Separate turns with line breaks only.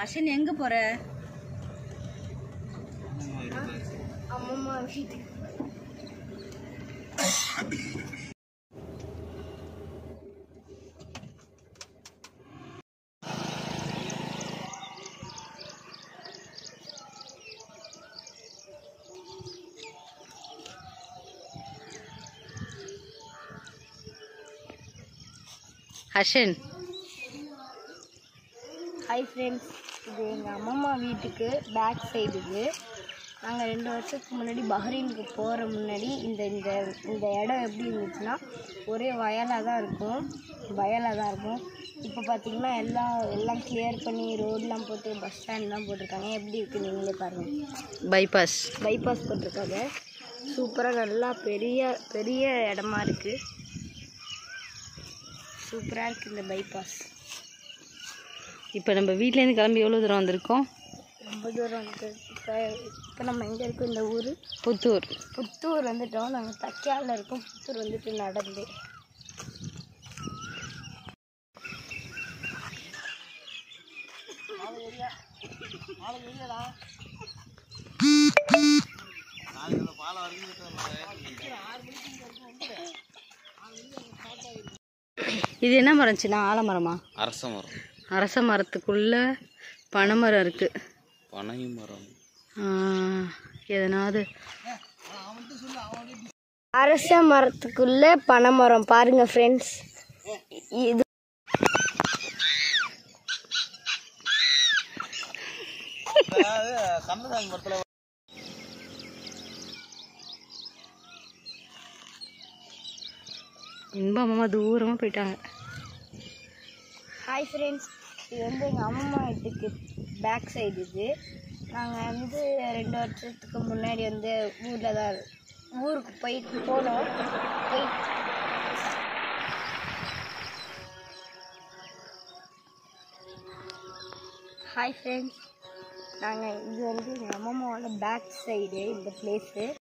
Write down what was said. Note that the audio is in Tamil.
அஷன் எங்க போற
அம்மம்மா வீட்டுக்கு
அஷன்
ஹாய் ஃப்ரெண்ட்ஸ் இது எங்கள் அம்மம்மா வீட்டுக்கு பேக் சைடு இது நாங்கள் ரெண்டு வருஷத்துக்கு முன்னாடி பஹ்ரைனுக்கு போகிற முன்னாடி இந்த இந்த இந்த இடம் எப்படி இருந்துச்சுன்னா ஒரே வயலாக தான் இருக்கும் வயலாக தான் இருக்கும் இப்போ பார்த்தீங்கன்னா எல்லாம் எல்லாம் கிளியர் பண்ணி ரோடெலாம் போட்டு பஸ் ஸ்டாண்ட்லாம் போட்டிருக்காங்க எப்படி இருக்குது நீங்களே பாருங்கள்
பைபாஸ்
பைபாஸ் போட்டிருக்காங்க சூப்பராக நல்லா பெரிய பெரிய இடமா இருக்குது சூப்பராக இருக்குது இந்த பைபாஸ்
இப்போ நம்ம வீட்லேருந்து கிளம்பி எவ்வளோ தூரம் வந்திருக்கோம்
ரொம்ப தூரம் வந்து இப்போ இப்போ நம்ம எங்கே இருக்கோம் இந்த ஊர்
புத்தூர்
புத்தூர் வந்துட்டோம் நாங்கள் தக்கியாவில் இருக்கோம் புத்தூர் வந்துட்டு நடந்து
இது என்ன மரம் சின்ன ஆலமரமா
அரச மரம்
அரச மரத்துக்குள்ள பனைமரம் இருக்கு
பனை மரம்
ஆ, எதனாவது
அரச மரத்துக்குள்ளே பனைமரம் பாருங்க ஃப்ரெண்ட்ஸ் இது
கண்ணதாங்க மரத்தில்
இன்பம் அம்மா தூரமாக போயிட்டாங்க
ஹாய் ஃப்ரெண்ட்ஸ் இது வந்து எங்கள் அம்மா வீட்டுக்கு பேக் சைடு இது நாங்கள் வந்து ரெண்டு வருஷத்துக்கு முன்னாடி வந்து ஊரில் தான் இரு- ஊருக்கு போயிட்டு போனோம் போய் ஹாய் ஃப்ரெண்ட்ஸ் நாங்கள் இது வந்து எங்கள் அம்மம்மாவோட பேக் சைடு இந்த பிளேஸு